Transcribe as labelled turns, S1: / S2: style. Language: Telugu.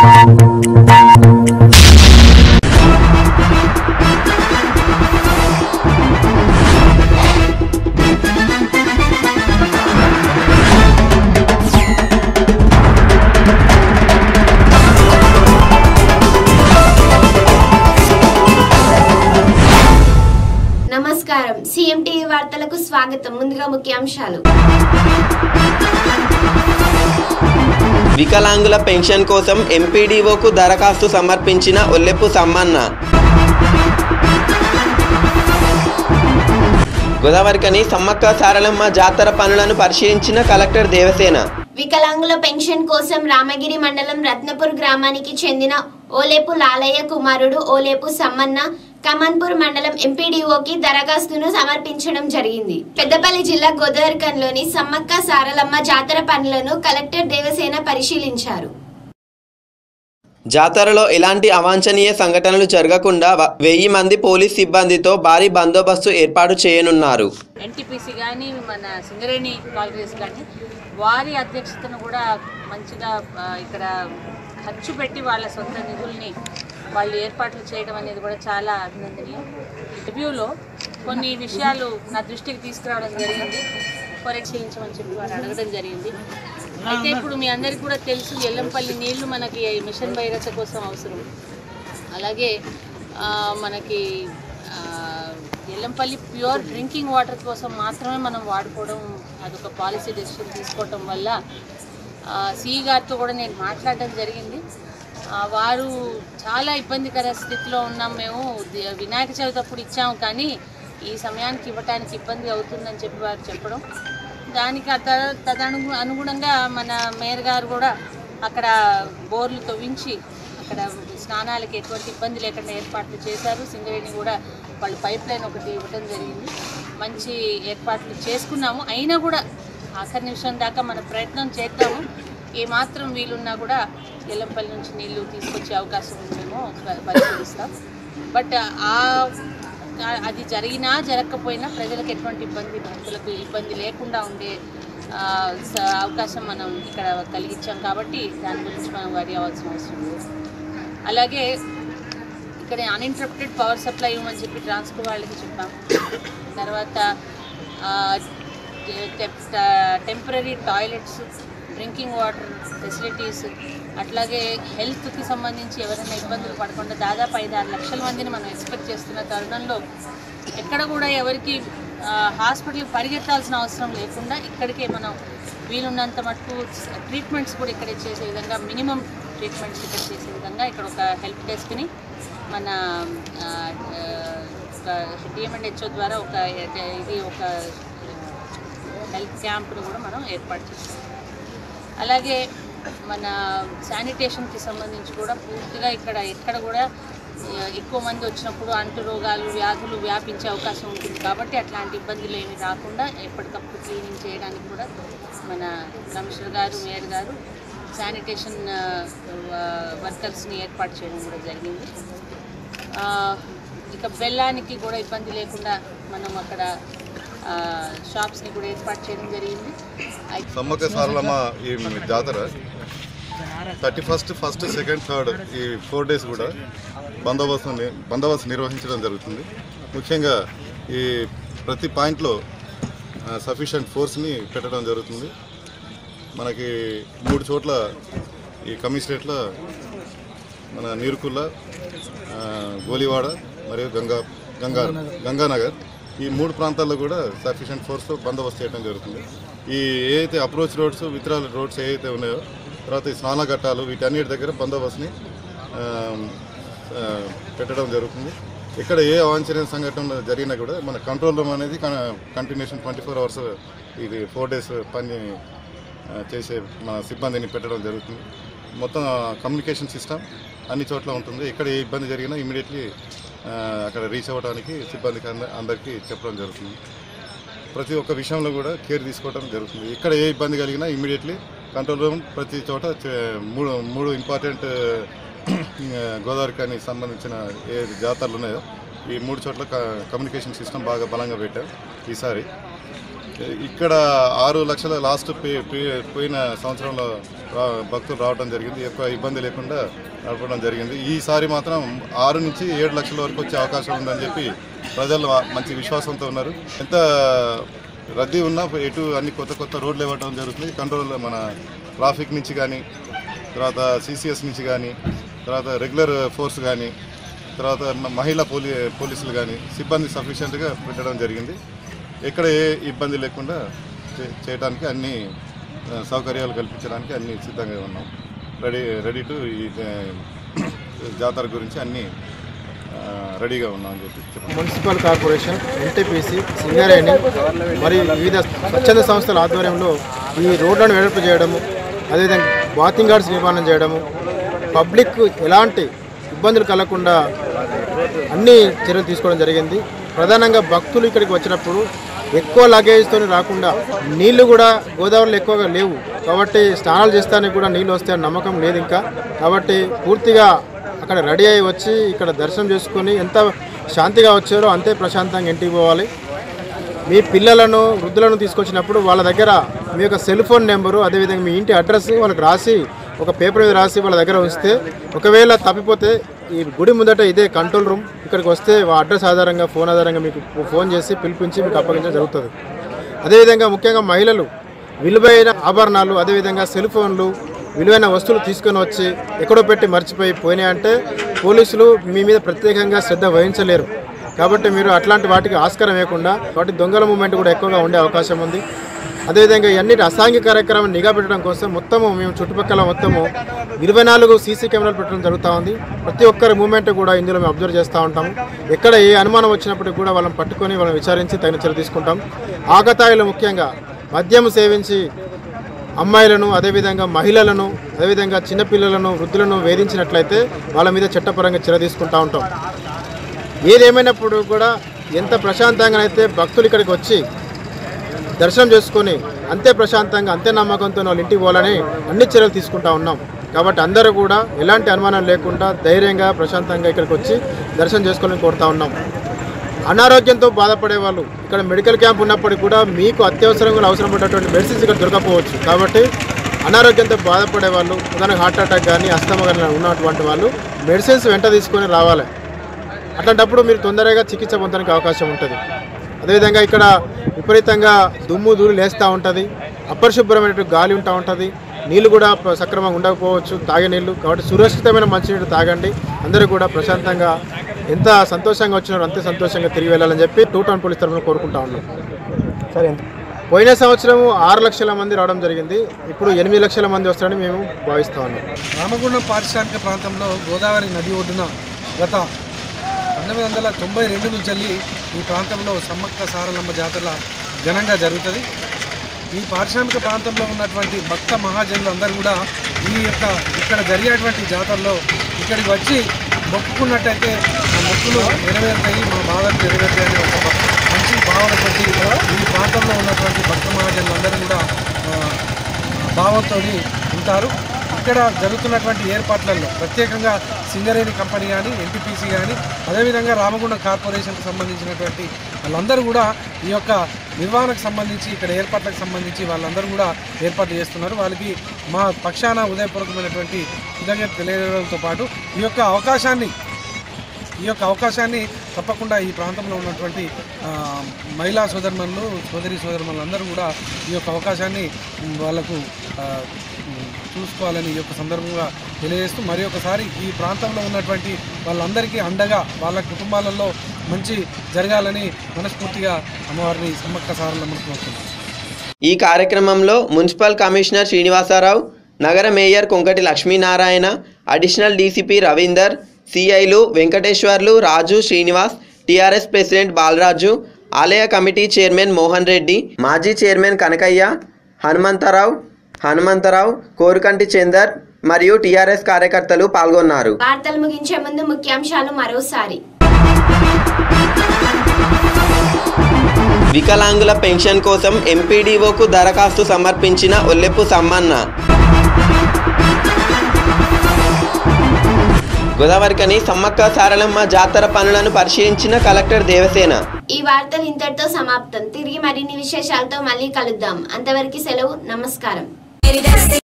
S1: నమస్కారం సీఎం టీవీ వార్తలకు స్వాగతం ముందుగా ముఖ్యాంశాలు
S2: వికలాంగుల పెన్షన్ కోసం ఎంపీడీఓకు దరఖాస్తు సమర్పించిన ఒల్లెపు సమ్మన్న గోదావరికని సమ్మక్క సారలమ్మ జాతర పనులను పరిశీలించిన కలెక్టర్ దేవసేన
S1: వికలాంగుల పెన్షన్ కోసం రామగిరి మండలం రత్నపూర్ గ్రామానికి చెందిన ఓలేపు లాలయ్య కుమారుడు ఓలేపు సమ్మన్న కమన్పూర్ మండలం ఎంపీడీఓకి దరఖాస్తును సమర్పించడం జరిగింది పెద్దపల్లి జిల్లా గోదావరికంలోని సమ్మక్క సారలమ్మ జాతర పనులను కలెక్టర్ దేవసేన పరిశీలించారు
S2: జాతరలో ఎలాంటి అవాంఛనీయ సంఘటనలు జరగకుండా వ- వెయ్యి మంది పోలీస్ సిబ్బందితో భారీ బందోబస్తు ఏర్పాటు చేయనున్నారు
S3: ఎన్టీపీసీ కానీ మన సింగరేణి కాంగ్రెస్ కానీ వారి అధ్యక్షతను కూడా మంచిగా ఆ, ఇక్కడ ఖర్చు పెట్టి వాళ్ళ సొంత నిధుల్ని వాళ్ళు ఏర్పాట్లు చేయడం అనేది కూడా చాలా అభినందనీయం రివ్యూలో కొన్ని విషయాలు నా దృష్టికి తీసుకురావడం జరిగింది కొరెక్ట్ చేయించమని చెప్పి వారు అడగడం జరిగింది అయితే ఇప్పుడు మీ అందరికీ కూడా తెలుసు ఎల్లంపల్లి నీళ్లు మనకి మిషన్ భైరస కోసం అవసరం అలాగే ఆ, మనకి ఆ, ఎల్లంపల్లి ప్యూర్ డ్రింకింగ్ వాటర్ కోసం మాత్రమే మనం వాడుకోవడం అదొక పాలసీ డెసిషన్ తీసుకోవటం వల్ల సిఈ గారితో కూడా నేను మాట్లాడడం జరిగింది ఆ, వారు చాలా ఇబ్బందికర స్థితిలో ఉన్నాం మేము ది- వినాయక చవితి అప్పుడు ఇచ్చాము కానీ ఈ సమయానికి ఇవ్వటానికి ఇబ్బంది అవుతుందని చెప్పి వారు చెప్పడం దానికి ఆ తద తదను అనుగుణంగా మన మేయర్ గారు కూడా అక్కడ బోర్లు తవ్వించి అక్కడ స్నానాలకి ఎటువంటి ఇబ్బంది లేకుండా ఏర్పాట్లు చేశారు సింగరేణి కూడా వాళ్ళు పైప్ లైన్ ఒకటి ఇవ్వడం జరిగింది మంచి ఏర్పాట్లు చేసుకున్నాము అయినా కూడా ఆఖరి నిమిషం దాకా మన ప్రయత్నం చేద్దాము ఏమాత్రం వీలున్నా కూడా ఎల్లంపల్లి నుంచి నీళ్లు తీసుకొచ్చే అవకాశం ఉందేమో ప- పరిశీలిస్తాం బట్ ఆ ఆ- అది జరిగినా జరగకపోయినా ప్రజలకు ఎటువంటి ఇబ్బంది భక్తులకు ఇబ్బంది లేకుండా ఉండే ఆ, స- అవకాశం మనం ఇక్కడ కలిగించాం కాబట్టి దాని గురించి మనం వరి అవ్వాల్సిన అవసరం లేదు అలాగే ఇక్కడ అన్ఇంటరప్టెడ్ పవర్ సప్లై ఇవ్వమని చెప్పి ట్రాన్స్కో వాళ్ళకి చెప్పాం తర్వాత temporary toilets drinking water facilities అట్లాగే హెల్త్కి సంబంధించి ఎవరైనా ఇబ్బందులు పడకుండా దాదాపు ఐదు ఆరు లక్షల మందిని మనం ఎక్స్పెక్ట్ చేస్తున్న తరుణంలో ఎక్కడ కూడా ఎవరికి హాస్పిటల్కి పరిగెత్తాల్సిన అవసరం లేకుండా ఇక్కడికే మనం వీలున్నంత మటుకు ట్రీట్మెంట్స్ కూడా ఇక్కడ చేసే విధంగా మినిమం ట్రీట్మెంట్స్ ఇక్కడ చేసే విధంగా ఇక్కడ ఒక హెల్ప్ డెస్క్ని మన ఆ, ఆ, ఒక డిఎంఎండ్హెచ్ఓ ద్వారా ఒక ఇది ఒక హెల్త్ క్యాంప్ను కూడా మనం ఏర్పాటు చేస్తాం అలాగే మన శానిటేషన్కి సంబంధించి కూడా పూర్తిగా ఇక్కడ ఎక్కడ కూడా ఆ, ఎక్కువ మంది వచ్చినప్పుడు అంటు రోగాలు వ్యాధులు వ్యాపించే అవకాశం ఉంటుంది కాబట్టి అట్లాంటి ఇబ్బందులు ఏమి రాకుండా ఎప్పటికప్పుడు క్లీనింగ్ చేయడానికి కూడా మన కమిషనర్ గారు మేయర్ గారు శానిటేషన్ వర్కర్స్ని ఏర్పాటు చేయడం కూడా జరిగింది ఆ, ఇక బెల్లానికి కూడా ఇబ్బంది లేకుండా మనం అక్కడ షాప్స్ని కూడా ఏర్పాటు చేయడం జరిగింది అయితే
S4: సమ్మక్క సారలమ్మ ఈ జాతర thirty first first second third ఈ ఫోర్ డేస్ కూడా బందోబస్తు బందోబస్తు నిర్వహించడం జరుగుతుంది ముఖ్యంగా ఈ ప్రతి పాయింట్లో సఫిషియంట్ ఫోర్స్ని పెట్టడం జరుగుతుంది మనకి మూడు చోట్ల ఈ కమిషనరేట్లో మన నీరుకుల్ల ఆ, గోలివాడ మరియు గంగా గంగా గంగానగర్ ఈ మూడు ప్రాంతాల్లో కూడా సఫిషియంట్ ఫోర్స్తో బందోబస్తు చేయడం జరుగుతుంది ఈ ఏదైతే అప్రోచ్ రోడ్స్ విత్రాల రోడ్స్ ఏవైతే ఉన్నాయో తర్వాత ఈ స్నాన ఘట్టాలు వీటన్నిటి దగ్గర బందోబస్తుని ఆ, ఆ, పెట్టడం జరుగుతుంది ఇక్కడ ఏ అవాంఛనీయ సంఘటన జరిగినా కూడా మన కంట్రోల్ రూమ్ అనేది కంటిన్యూషన్ ట్వంటీ ఫోర్ అవర్స్ ఇది ఫోర్ డేస్ పని ఆ, చేసే మన సిబ్బందిని పెట్టడం జరుగుతుంది మొత్తం కమ్యూనికేషన్ సిస్టమ్ అన్ని చోట్ల ఉంటుంది ఎక్కడ ఏ ఇబ్బంది జరిగినా ఇమీడియట్లీ అక్కడ రీచ్ అవ్వడానికి సిబ్బందికి అంద అందరికీ చెప్పడం జరుగుతుంది ప్రతి ఒక్క విషయంలో కూడా కేర్ తీసుకోవడం జరుగుతుంది ఎక్కడ ఏ ఇబ్బంది కలిగినా ఇమీడియట్లీ కంట్రోల్ రూమ్ ప్రతి చోట చే- మూడు మూడు ఇంపార్టెంట్ గోదావరికి సంబంధించిన ఏ జాతరలు ఉన్నాయో ఈ మూడు చోట్ల క- కమ్యూనికేషన్ సిస్టమ్ బాగా బలంగా పెట్టాం ఈసారి ఇక్కడ ఆరు లక్షల లాస్ట్ పే- పే- పోయిన సంవత్సరంలో రా- భక్తులు రావడం జరిగింది ఎక్కువ ఇబ్బంది లేకుండా నడపడం జరిగింది ఈసారి మాత్రం ఆరు నుంచి ఏడు లక్షల వరకు వచ్చే అవకాశం ఉందని చెప్పి ప్రజలు మంచి విశ్వాసంతో ఉన్నారు ఎంత రద్దీ ఉన్నా ఎటు అన్ని కొత్త కొత్త రోడ్లు ఇవ్వడం జరుగుతుంది కంట్రోల్ మన ట్రాఫిక్ నుంచి కానీ తర్వాత సిసిఎస్ నుంచి కానీ తర్వాత రెగ్యులర్ ఫోర్స్ కానీ తర్వాత మ- మహిళా పోలీ పోలీసులు కానీ సిబ్బంది సఫిషియెంట్గా పెట్టడం జరిగింది ఎక్కడ ఏ ఇబ్బంది లేకుండా చే- చేయడానికి అన్ని ఆ, సౌకర్యాలు కల్పించడానికి అన్ని సిద్ధంగా ఉన్నాం రెడీ రెడీ టు ఈ ఆ, జాతర గురించి అన్ని ఆ, రెడీగా ఉన్నాం అని చెప్పి చెప్పండి
S5: మున్సిపల్ కార్పొరేషన్ ఎన్టీపీసీ సింగరేణి మరియు వివిధ స్వచ్ఛంద సంస్థల ఆధ్వర్యంలో ఈ రోడ్లను వెడల్పు చేయడము అదేవిధంగా వాకింగ్ గార్డ్స్ నిర్మాణం చేయడము పబ్లిక్ ఎలాంటి ఇబ్బందులు కలగకుండా అన్ని చర్యలు తీసుకోవడం జరిగింది ప్రధానంగా భక్తులు ఇక్కడికి వచ్చినప్పుడు ఎక్కువ లగేజ్తో రాకుండా నీళ్లు కూడా గోదావరిలో ఎక్కువగా లేవు కాబట్టి స్నానాలు చేస్తానికి కూడా నీళ్ళు వస్తాయని నమ్మకం లేదు ఇంకా కాబట్టి పూర్తిగా అక్కడ రెడీ అయ్యి వచ్చి ఇక్కడ దర్శనం చేసుకొని ఎంత శాంతిగా వచ్చారో అంతే ప్రశాంతంగా ఇంటికి పోవాలి మీ పిల్లలను వృద్ధులను తీసుకొచ్చినప్పుడు వాళ్ళ దగ్గర మీ యొక్క సెల్ ఫోన్ నెంబరు అదేవిధంగా మీ ఇంటి అడ్రస్ వాళ్ళకి రాసి ఒక పేపర్ మీద రాసి వాళ్ళ దగ్గర ఉంచితే ఒకవేళ తప్పిపోతే ఈ గుడి ముందట ఇదే కంట్రోల్ రూమ్ ఇక్కడికి వస్తే ఆ అడ్రస్ ఆధారంగా ఫోన్ ఆధారంగా మీకు ఫోన్ చేసి పిలిపించి మీకు అప్పగించడం జరుగుతుంది అదేవిధంగా ముఖ్యంగా మహిళలు విలువైన ఆభరణాలు అదేవిధంగా సెల్ ఫోన్లు విలువైన వస్తువులు తీసుకొని వచ్చి ఎక్కడో పెట్టి మర్చిపోయి పోయినాయంటే పోలీసులు మీ మీద ప్రత్యేకంగా శ్రద్ధ వహించలేరు కాబట్టి మీరు అట్లాంటి వాటికి ఆస్కారం వేయకుండా వాటి దొంగల మూమెంట్ కూడా ఎక్కువగా ఉండే అవకాశం ఉంది అదేవిధంగా ఇవన్నీ అసాంఘిక కార్యక్రమం నిఘా పెట్టడం కోసం మొత్తము మేము చుట్టుపక్కల మొత్తము ఇరవై నాలుగు సీసీ కెమెరాలు పెట్టడం జరుగుతూ ఉంది ప్రతి ఒక్కరి మూమెంట్ కూడా ఇందులో మేము అబ్జర్వ్ చేస్తూ ఉంటాము ఎక్కడ ఏ అనుమానం వచ్చినప్పటికీ కూడా వాళ్ళని పట్టుకొని వాళ్ళని విచారించి తగిన చర్య తీసుకుంటాం ఆగతాయిలు ముఖ్యంగా మద్యం సేవించి అమ్మాయిలను అదేవిధంగా మహిళలను అదేవిధంగా చిన్నపిల్లలను వృద్ధులను వేధించినట్లయితే వాళ్ళ మీద చట్టపరంగా చర్య తీసుకుంటూ ఉంటాం ఏదేమైనప్పుడు కూడా ఎంత ప్రశాంతంగా అయితే భక్తులు ఇక్కడికి వచ్చి దర్శనం చేసుకొని అంతే ప్రశాంతంగా అంతే నమ్మకంతో వాళ్ళు ఇంటికి పోవాలని అన్ని చర్యలు తీసుకుంటా ఉన్నాం కాబట్టి అందరూ కూడా ఎలాంటి అనుమానం లేకుండా ధైర్యంగా ప్రశాంతంగా ఇక్కడికి వచ్చి దర్శనం చేసుకోవాలని కోరుతా ఉన్నాం అనారోగ్యంతో బాధపడే వాళ్ళు ఇక్కడ మెడికల్ క్యాంప్ ఉన్నప్పటికీ కూడా మీకు అత్యవసరంగా అవసరం పడేటువంటి మెడిసిన్స్ ఇక్కడ దొరకపోవచ్చు కాబట్టి అనారోగ్యంతో బాధపడే వాళ్ళు ఉదాహరణకు హార్ట్ అటాక్ కానీ అస్తమా కానీ ఉన్నటువంటి వాళ్ళు మెడిసిన్స్ వెంట తీసుకొని రావాలి అట్లాంటప్పుడు మీరు తొందరగా చికిత్స పొందడానికి అవకాశం ఉంటుంది అదేవిధంగా ఇక్కడ విపరీతంగా దుమ్ము ధూళి లేస్తూ ఉంటుంది అపరిశుభ్రమైనటువంటి గాలి ఉంటా ఉంటుంది నీళ్ళు కూడా ప- సక్రమంగా ఉండకపోవచ్చు తాగే నీళ్ళు కాబట్టి సురక్షితమైన మంచినీళ్ళు తాగండి అందరూ కూడా ప్రశాంతంగా ఎంత సంతోషంగా వచ్చినారో అంతే సంతోషంగా తిరిగి వెళ్ళాలని చెప్పి టూ టౌన్ పోలీస్ తరఫున కోరుకుంటా ఉన్నాం సరే పోయిన సంవత్సరం ఆరు లక్షల మంది రావడం జరిగింది ఇప్పుడు ఎనిమిది లక్షల మంది వస్తారని మేము భావిస్తా ఉన్నాం
S6: రామగుండం పారిశ్రామిక ప్రాంతంలో గోదావరి నది ఒడ్డున గత పంతొమ్మిది వందల తొంభై రెండు నుంచి వెళ్ళి ఈ ప్రాంతంలో సమ్మక్క సారలమ్మ జాతర ఘనంగా జరుగుతుంది ఈ పారిశ్రామిక ప్రాంతంలో ఉన్నటువంటి భక్త మహాజనులు అందరూ కూడా ఈ యొక్క ఇక్కడ జరిగేటువంటి జాతరలో ఇక్కడికి వచ్చి మొక్కుకున్నట్టయితే ఆ మొక్కులు నెరవేరుతాయి మా బాధలు నెరవేరుతాయి అనే ఒక మంచి భావన కొద్ది ఈ ప్రాంతంలో ఉన్నటువంటి భక్త మహాజనులు అందరూ కూడా ఆ, భావంతో ఉంటారు ఇక్కడ జరుగుతున్నటువంటి ఏర్పాట్లలో ప్రత్యేకంగా సింగరేణి కంపెనీ కానీ ఎన్టీపీసీ కానీ అదేవిధంగా రామగుండం కార్పొరేషన్కి సంబంధించినటువంటి వాళ్ళందరూ కూడా ఈ యొక్క నిర్వహణకు సంబంధించి ఇక్కడ ఏర్పాట్లకు సంబంధించి వాళ్ళందరూ కూడా ఏర్పాట్లు చేస్తున్నారు వాళ్ళకి మా పక్షాన ఉదయపూర్వకమైనటువంటి కృతజ్ఞత తెలియజేయడంతో పాటు ఈ యొక్క అవకాశాన్ని ఈ యొక్క అవకాశాన్ని తప్పకుండా ఈ ప్రాంతంలో ఉన్నటువంటి ఆ, మహిళా సోదరుమణులు సోదరి సోదరుమణులు అందరూ కూడా ఈ యొక్క అవకాశాన్ని మ్, వాళ్ళకు ఆ, మ్, చూసుకోవాలని ఈ యొక్క సందర్భంగా తెలియజేస్తూ మరి ఒకసారి ఈ ప్రాంతంలో ఉన్నటువంటి వాళ్ళందరికీ అండగా వాళ్ళ కుటుంబాలలో మంచి జరగాలని మనస్ఫూర్తిగా అమ్మవారిని సమ్మక్క సారలమ్మను కోరుతున్నాను
S2: ఈ కార్యక్రమంలో మున్సిపల్ కమిషనర్ శ్రీనివాసరావు నగర mayor Konkati Lakshminarayana additional DCP Ravinder సిఐలు వెంకటేశ్వర్లు రాజు శ్రీనివాస్ టీఆర్ఎస్ ప్రెసిడెంట్ బాలరాజు ఆలయ కమిటీ చైర్మన్ మోహన్ రెడ్డి మాజీ చైర్మన్ కనకయ్య హనుమంతరావు హనుమంతరావు కోరుకంటి చందర్ మరియు టీఆర్ఎస్ కార్యకర్తలు పాల్గొన్నారు
S1: వార్తలు ముగించే ముందు ముఖ్యాంశాలు మరోసారి
S2: వికలాంగుల పెన్షన్ కోసం ఎంపీడీఓకు దరఖాస్తు సమర్పించిన ఒల్లెపు సమ్మన్న గోదావరికని సమ్మక్క సారలమ్మ జాతర పనులను పరిశీలించిన కలెక్టర్ దేవసేన
S1: ఈ వార్తలు ఇంతటితో సమాప్తం తిరిగి మరిన్ని విశేషాలతో మళ్ళీ కలుద్దాం అంతవరకు సెలవు నమస్కారం